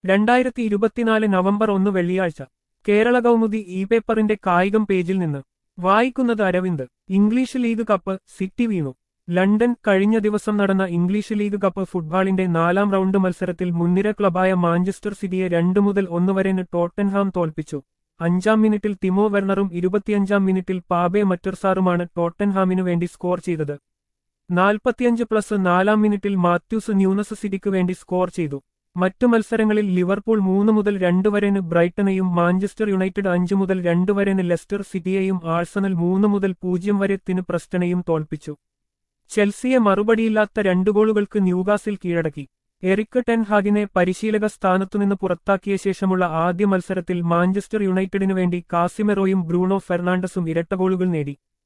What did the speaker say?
രണ്ടായിരത്തി ഇരുപത്തിനാല് നവംബർ ഒന്ന് വെള്ളിയാഴ്ച കേരള കൗമുദി ഇ പേപ്പറിന്റെ കായികം പേജിൽ നിന്ന് വായിക്കുന്നത് Aravind English League Cup City വീണു ലണ്ടൻ കഴിഞ്ഞ ദിവസം നടന്ന ഇംഗ്ലീഷ് ലീഗ് കപ്പ് ഫുട്ബോളിന്റെ നാലാം റൗണ്ട് മത്സരത്തിൽ മുൻനിര ക്ലബായ മാഞ്ചസ്റ്റർ സിറ്റിയെ രണ്ടു മുതൽ ഒന്ന് വരെന് ടോട്ടൻഹാം തോൽപ്പിച്ചു അഞ്ചാം മിനിറ്റിൽ തിമോ വെർണറും ഇരുപത്തിയഞ്ചാം മിനിറ്റിൽ പാബെ മറ്റർസാറുമാണ് ടോട്ടൻഹാമിനു വേണ്ടി സ്കോർ ചെയ്തത് നാൽപ്പത്തിയഞ്ച് പ്ലസ് നാലാം മിനിറ്റിൽ മാത്യൂസ് ന്യൂനസ് സിറ്റിക്ക് വേണ്ടി സ്കോർ ചെയ്തു മറ്റു മത്സരങ്ങളിൽ ലിവർപൂൾ മൂന്ന് മുതൽ രണ്ട് വരെന് ബ്രൈറ്റനെയും മാഞ്ചസ്റ്റർ യുണൈറ്റഡ് അഞ്ച് മുതൽ രണ്ട് വരെന് ലെസ്റ്റർ സിറ്റിയെയും ആഴ്സണൽ മൂന്ന് മുതൽ പൂജ്യം വരെത്തിന് പ്രസ്റ്റനെയും തോൽപ്പിച്ചു ചെൽസിയെ മറുപടിയില്ലാത്ത രണ്ട് ഗോളുകൾക്ക് ന്യൂകാസിൽ കീഴടക്കി എറിക് ടെൻഹാഗിനെ പരിശീലക സ്ഥാനത്തുനിന്ന് പുറത്താക്കിയ ശേഷമുള്ള ആദ്യ മത്സരത്തിൽ മാഞ്ചസ്റ്റർ യുണൈറ്റഡിനു വേണ്ടി കാസിമെറോയും ബ്രൂണോ ഫെർണാണ്ടസും ഇരട്ട ഗോളുകൾ നേടി